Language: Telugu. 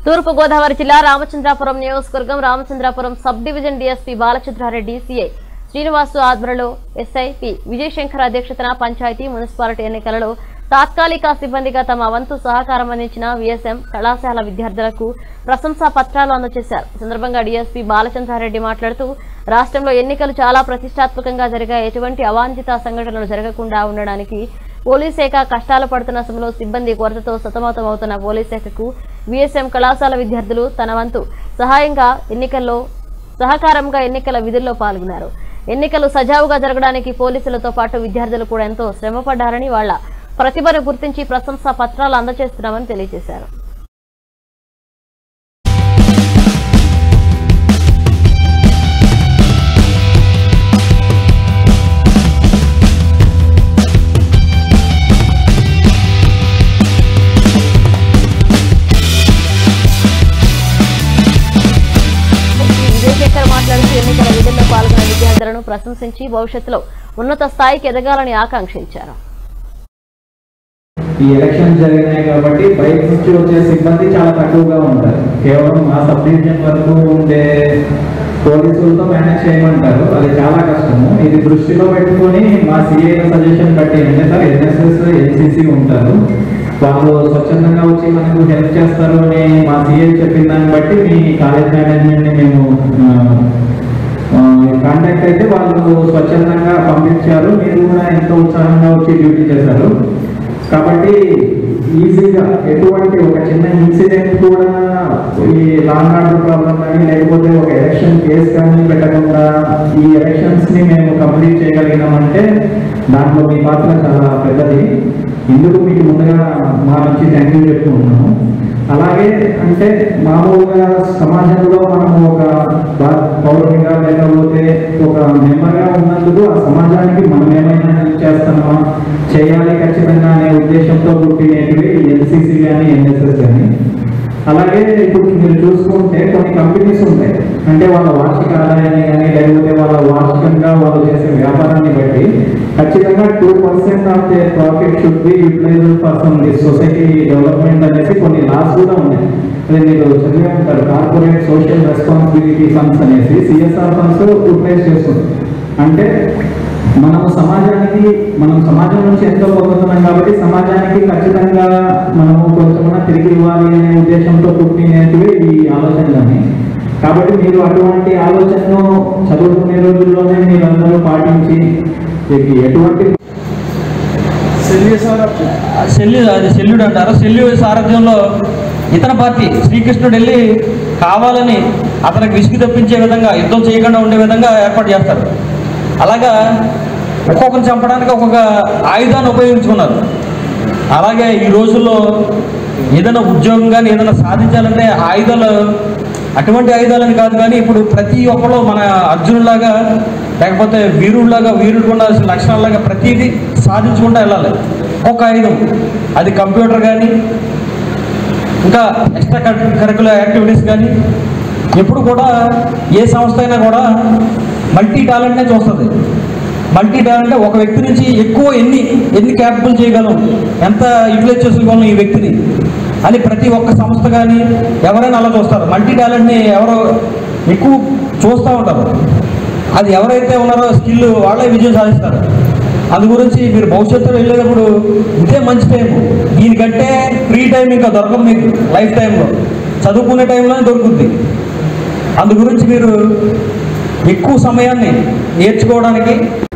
తూర్పు గోదావరి జిల్లా రామచంద్రాపురం నియోజకవర్గం Ramachandrapuram sub division DSP Balachandra Reddy CI Srinivasu ఆధ్వర్యంలో ఎస్ఐపి విజయశంకర్ అధ్యక్షతన పంచాయతీ మున్సిపాలిటీ ఎన్నికలలో తాత్కాలిక సిబ్బందిగా తమ వంతు సహకారం అందించిన విఎస్ఎం కళాశాల విద్యార్థులకు ప్రశంసా పత్రాలు అందజేశారు ఈ సందర్భంగా డీఎస్పీ బాలచంద్రారెడ్డి మాట్లాడుతూ రాష్ట్రంలో ఎన్నికలు చాలా ప్రతిష్టాత్మకంగా జరిగా ఎటువంటి అవాంఛిత సంఘటనలు జరగకుండా ఉండడానికి పోలీస్ శాఖ కష్టాలు పడుతున్న సమయంలో సిబ్బంది కొరతతో సతమతమవుతున్న పోలీస్ శాఖకు విఎస్ఎం కళాశాల విద్యార్థులు తన వంతు సహాయంగా ఎన్నికల్లో సహకారంగా ఎన్నికల విధుల్లో పాల్గొన్నారు ఎన్నికలు సజావుగా జరగడానికి పోలీసులతో పాటు విద్యార్థులు కూడా ఎంతో శ్రమపడ్డారని వాళ్ళ ప్రతిభను గుర్తించి ప్రశంసా పత్రాలు అందజేస్తున్నామని తెలియజేశారు విజయశేఖర్ మాట్లాడుతూ ఎన్నికల విధుల్లో పాల్గొన్న విద్యార్థులను ప్రశంసించి భవిష్యత్తులో ఉన్నత స్థాయికి ఎదగాలని ఆకాంక్షించారు ఈ ఎలక్షన్ జరిగినాయి కాబట్టి బయట నుంచి వచ్చే సిబ్బంది చాలా తక్కువగా ఉంటారు కేవలం మా సబ్ డివిజన్ వరకు ఉండే పోలీసులతో మేనేజ్ చేయమంటారు అది చాలా కష్టము ఇది దృష్టిలో పెట్టుకొని మా సిఏ సజెషన్ బట్టి అంటే సార్ ఎన్ఎస్ఎస్ ఎన్సిసి ఉంటారు వాళ్ళు స్వచ్ఛందంగా వచ్చి మనకు హెల్ప్ చేస్తారు అని మా సిఏ చెప్పిన దాన్ని బట్టి మీ కాలేజ్ మేనేజ్మెంట్ని మేము ఆ, కాంటాక్ట్ అయితే వాళ్ళు స్వచ్ఛందంగా పంపించారు మీరు కూడా ఎంతో ఉత్సాహంగా వచ్చి డ్యూటీ చేశారు కాబట్టి ఈజీగా ఎటువంటి ఒక చిన్న ఇన్సిడెంట్ కూడా ఈ లాంగ్ ఆర్డర్ ప్రాబ్లం కానీ లేకపోతే ఒక ఎలక్షన్ కేసు కానీ పెట్టకుండా ఈ ఎలక్షన్స్ ని మేము కంప్లీట్ చేయగలిగినామంటే దాంట్లో మీ పాత్ర చాలా పెద్దది ఇందుకు మీకు ముందుగా మా నుంచి థ్యాంక్ యూ చెప్తూ ఉన్నాము అలాగే అంటే మామూలుగా సమాజంలో మనం ఒక బా- పౌరునిగా లేకపోతే ఒక మెంబర్గా ఉన్నందుకు ఆ సమాజానికి మనం ఏమైనా హెల్ప్ చేస్తున్నామా చేయాలి ఖచ్చితంగా అనే ఉద్దేశంతో పుట్టినవి ఎన్సీసీ కానీ ఎన్ఎస్ఎస్ కానీ అలాగే ఇప్పుడు మీరు చూసుకుంటే కొన్ని కంపెనీస్ ఉంటాయి అంటే వాళ్ళ వార్షిక ఆదాయాన్ని కానీ లేకపోతే వాళ్ళ వార్షికంగా వాళ్ళు చేసే వ్యాపారాన్ని బట్టి ఖచ్చితంగా two percent of the profit should be utilize for some the society development అనేసి కొన్ని లాస్ కూడా ఉన్నాయి అదే మీరు చదివే ఉంటారు కార్పొరేట్ సోషల్ రెస్పాన్సిబిలిటీ ఫండ్స్ అనేసి సిఎస్ఆర్ ఫండ్స్ యూటిలైజ్ చేస్తుంది అంటే మనము సమాజానికి మనం సమాజం నుంచి ఎంతో పొందుతున్నాం కాబట్టి సమాజానికి ఖచ్చితంగా మనము కొంచెమన్నా తిరిగి ఇవ్వాలి అనే ఉద్దేశంతో పుట్టినవి ఈ ఆలోచనలని కాబట్టి మీరు అటువంటి ఆలోచనను చదువుకునే రోజుల్లోనే మీరందరూ పాటించి మీకు ఎటువంటి శల్యు అది శల్యుడు అంటారు శల్యు సారథ్యంలో ఇతర పార్టీ శ్రీకృష్ణుడు వెళ్ళి కావాలని అతనికి విసిగి తప్పించే విధంగా యుద్ధం చేయకుండా ఉండే విధంగా ఏర్పాటు చేస్తారు అలాగా ఒక్కొక్కరిని చంపడానికి ఒక్కొక్క ఆయుధాన్ని ఉపయోగించుకున్నారు అలాగే ఈ రోజుల్లో ఏదైనా ఉద్యోగం కానీ ఏదైనా సాధించాలంటే ఆయుధాలు అటువంటి ఆయుధాలని కాదు కానీ ఇప్పుడు ప్రతి ఒక్కరు మన అర్జునులాగా లేకపోతే వీరుడిలాగా వీరుడికి ఉండాల్సిన లక్షణాలాగా ప్రతిదీ సాధించుకుంటూ వెళ్ళాలి ఒక ఆయుధం అది కంప్యూటర్ కానీ ఇంకా ఎక్స్ట్రా కరికులర్ యాక్టివిటీస్ కానీ ఎప్పుడు కూడా ఏ సంస్థ అయినా కూడా మల్టీ టాలెంట్నే చూస్తుంది మల్టీ టాలెంట్ ఒక వ్యక్తి నుంచి ఎక్కువ ఎన్ని ఎన్ని క్యాపబుల్ చేయగలం ఎంత యూటిలైజ్ చేసుకోగలం ఈ వ్యక్తిని అని ప్రతి ఒక్క సంస్థ కానీ ఎవరైనా అలా చూస్తారు మల్టీ టాలెంట్ని ఎవరో ఎక్కువ చూస్తూ ఉంటారు అది ఎవరైతే ఉన్నారో స్కిల్ వాళ్ళే విజయం సాధిస్తారు అందు గురించి మీరు భవిష్యత్తులో వెళ్ళేటప్పుడు ఇదే మంచి టైం దీనికంటే ఫ్రీ టైం ఇంకా దొరకదు మీకు లైఫ్ టైంలో చదువుకునే టైంలోనే దొరుకుద్ది అందు గురించి మీరు ఎక్కువ సమయాన్ని నేర్చుకోవడానికి